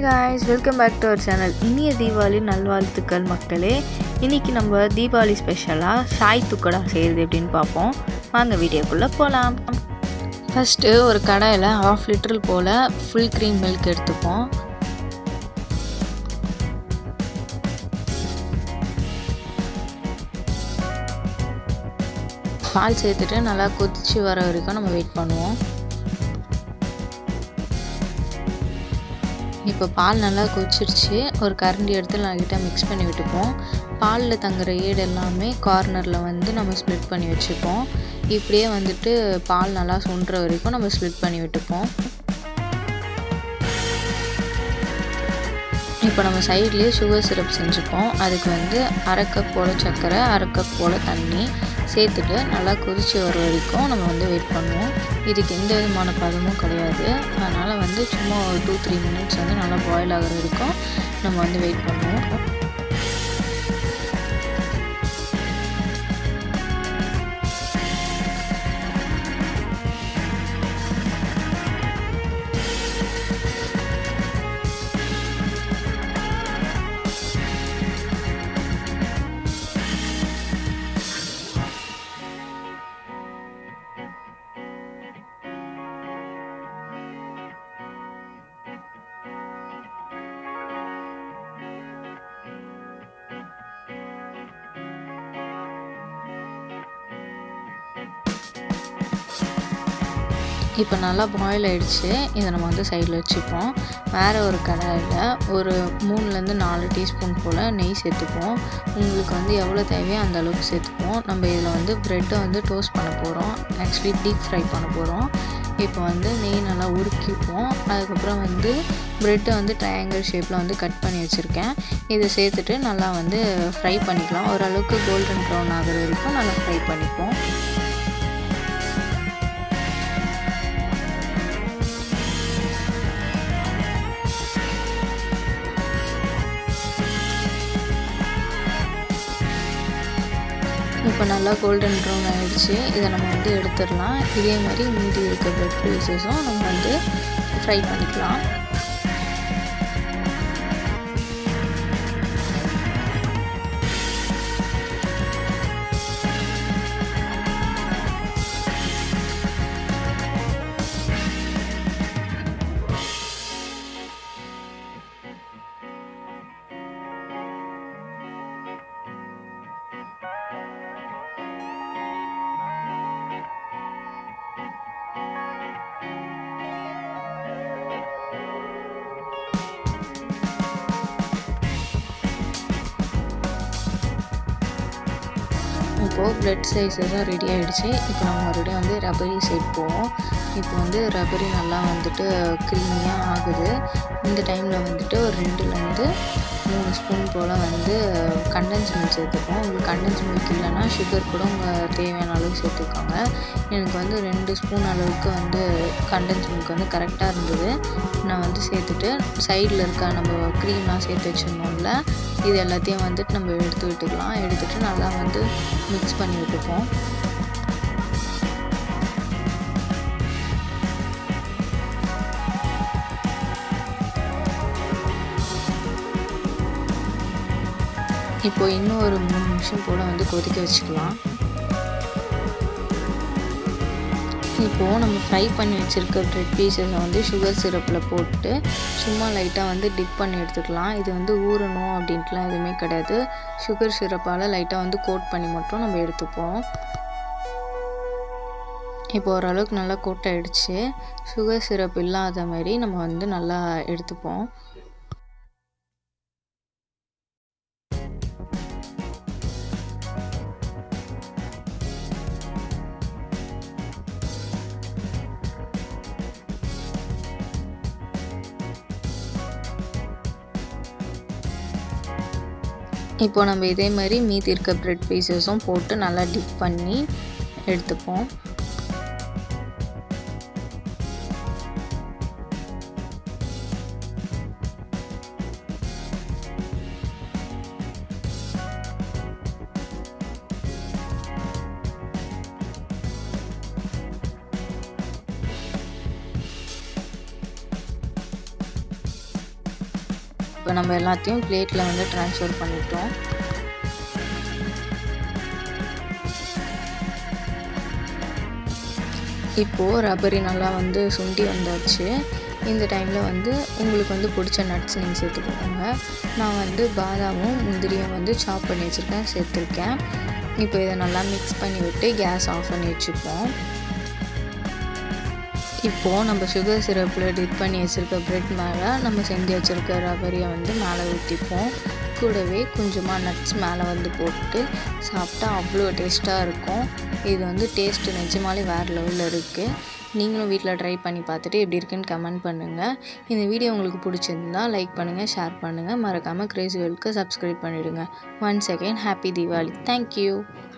hi guys welcome back to our channel இனிய தீபாவளி நல்வாழ்த்துக்கள் மக்களே இன்றைக்கி நம்ம தீபாவளி ஸ்பெஷலாக ஷாய் துக்கடா செய்கிறது எப்படின்னு பார்ப்போம் வாங்க வீடியோக்குள்ளே போகலாம் ஃபஸ்ட்டு ஒரு கடாயில் ஹாஃப் லிட்டர் போல் ஃபுல் க்ரீம் மில்க் எடுத்துப்போம் பால் சேர்த்துட்டு நல்லா கொதிச்சு வர வரைக்கும் நம்ம வெயிட் பண்ணுவோம் இப்போ பால் நல்லா கொதிச்சிருச்சு ஒரு கரண்டி எடுத்து லைட்டாக மிக்ஸ் பண்ணி விட்டுப்போம் பாலில் தங்குற ஏடு எல்லாமே கார்னரில் வந்து நம்ம ஸ்ப்ளிட் பண்ணி வச்சுப்போம் இப்படியே வந்துட்டு பால் நல்லா சுண்டுற வரைக்கும் நம்ம ஸ்ப்ளிட் பண்ணி விட்டுப்போம் இப்போ நம்ம சைட்லேயே சுகர் சிரப் செஞ்சுப்போம் அதுக்கு வந்து அரை கப் போல் சர்க்கரை அரை கப் போல் தண்ணி சேர்த்துட்டு நல்லா கொதித்து வர வரைக்கும் நம்ம வந்து வெயிட் பண்ணுவோம் இதுக்கு எந்த விதமான பதமும் கிடையாது அதனால் வந்து சும்மா ஒரு டூ த்ரீ மினிட்ஸ் வந்து நல்லா பாயில் ஆகிற வரைக்கும் நம்ம வந்து வெயிட் பண்ணுவோம் இப்போ நல்லா பாயில் ஆகிடுச்சு இதை நம்ம வந்து சைடில் வச்சுப்போம் வேறு ஒரு கடாயில் ஒரு மூணுலேருந்து நாலு டீஸ்பூன் போல் நெய் சேர்த்துப்போம் உங்களுக்கு வந்து எவ்வளோ தேவையோ அந்த அளவுக்கு சேர்த்துப்போம் நம்ம இதில் வந்து ப்ரெட்டை வந்து டோஸ்ட் பண்ண போகிறோம் ஆக்சுவலி டீப் ஃப்ரை பண்ண போகிறோம் இப்போ வந்து நெய் நல்லா உருக்கிப்போம் அதுக்கப்புறம் வந்து ப்ரெட்டை வந்து ட்ரையாங்கிள் ஷேப்பில் வந்து கட் பண்ணி வச்சுருக்கேன் இதை சேர்த்துட்டு நல்லா வந்து ஃப்ரை பண்ணிக்கலாம் ஓரளவுக்கு கோல்டன் ப்ரௌன் ஆகிற வரைக்கும் நல்லா ஃப்ரை பண்ணிப்போம் இப்போ நல்லா கோல்டன் ப்ரௌன் ஆகிடுச்சு இதை நம்ம வந்து எடுத்துடலாம் இதே மாதிரி மீதி இருக்க ப்ரெட் பீசஸும் நம்ம வந்து ஃப்ரை பண்ணிக்கலாம் இப்போது ப்ரெட் சைஸஸும் ரெடி ஆகிடுச்சு இப்போ நம்ம மறுபடியும் வந்து ரப்பரி சைட் போவோம் இப்போ வந்து ரப்பரி நல்லா வந்துட்டு க்ரீமியாக ஆகுது இந்த டைமில் வந்துட்டு ஒரு ரெண்டுலேருந்து மூணு ஸ்பூன் போல் வந்து கண்டன்ஸ் மில்க் சேர்த்துப்போம் உங்களுக்கு கண்டன்ஸ் மில்க் இல்லைன்னா சுகர் கூட உங்கள் தேவையான அளவுக்கு சேர்த்துக்கோங்க எனக்கு வந்து ரெண்டு ஸ்பூன் அளவுக்கு வந்து கண்டன்ஸ் மில்க் வந்து கரெக்டாக இருந்தது நான் வந்து சேர்த்துட்டு சைடில் இருக்க நம்ம க்ரீம்லாம் சேர்த்து வச்சுருந்தோம்ல இது எல்லாத்தையும் வந்துட்டு நம்ம எடுத்து விட்டுக்கலாம் எடுத்துகிட்டு நல்லா வந்து மிக்ஸ் பண்ணி விட்டுப்போம் இப்போ இன்னும் ஒரு மூணு நிமிஷம் போல் வந்து கொதிக்க வச்சுக்கலாம் இப்போது நம்ம ஃப்ரை பண்ணி வச்சுருக்க ப்ரெட் பீசஸை வந்து சுகர் சிரப்பில் போட்டு சும்மா லைட்டாக வந்து டிப் பண்ணி எடுத்துக்கலாம் இது வந்து ஊறணும் அப்படின்ட்டுலாம் எதுவுமே கிடையாது சுகர் சிரப்பால் லைட்டாக வந்து கோட் பண்ணி மட்டும் நம்ம எடுத்துப்போம் இப்போ ஓரளவுக்கு நல்லா கோட் ஆகிடுச்சு சுகர் சிரப் இல்லாத மாதிரி நம்ம வந்து நல்லா எடுத்துப்போம் இப்போ நம்ம இதே மாதிரி மீதி இருக்க ப்ரெட் பீசஸும் போட்டு நல்லா டிப் பண்ணி எடுத்துப்போம் இப்போ நம்ம எல்லாத்தையும் பிளேட்டில் வந்து ட்ரான்ஸ்ஃபர் பண்ணிட்டோம் இப்போது ரப்பரி நல்லா வந்து சுண்டி வந்தாச்சு இந்த டைமில் வந்து உங்களுக்கு வந்து பிடிச்ச நட்ஸ் நீங்கள் சேர்த்துக்கோங்க நான் வந்து பாதாமும் முந்திரியும் வந்து சாப் பண்ணி வச்சுருக்கேன் சேர்த்துருக்கேன் இப்போ இதை நல்லா மிக்ஸ் பண்ணி விட்டு கேஸ் ஆஃப் பண்ணி வச்சுப்போம் இப்போது நம்ம சுகர் சிரப்பில் டிப் பண்ணி வச்சுருக்க ப்ரெட் மேலே நம்ம செஞ்சு வச்சுருக்க ரபரியை வந்து மேலே ஊற்றிப்போம் கூடவே கொஞ்சமாக நட்ஸ் மேலே வந்து போட்டு சாப்பிட்டா அவ்வளோ டேஸ்ட்டாக இருக்கும் இது வந்து டேஸ்ட்டு நிஜமாலே வேறு லெவலில் இருக்குது நீங்களும் வீட்டில் ட்ரை பண்ணி பார்த்துட்டு எப்படி இருக்குன்னு கமெண்ட் பண்ணுங்கள் இந்த வீடியோ உங்களுக்கு பிடிச்சிருந்தா லைக் பண்ணுங்கள் ஷேர் பண்ணுங்கள் மறக்காமல் கிரேசி வேலுக்கு சப்ஸ்கிரைப் பண்ணிவிடுங்க one second happy Deepavali thank you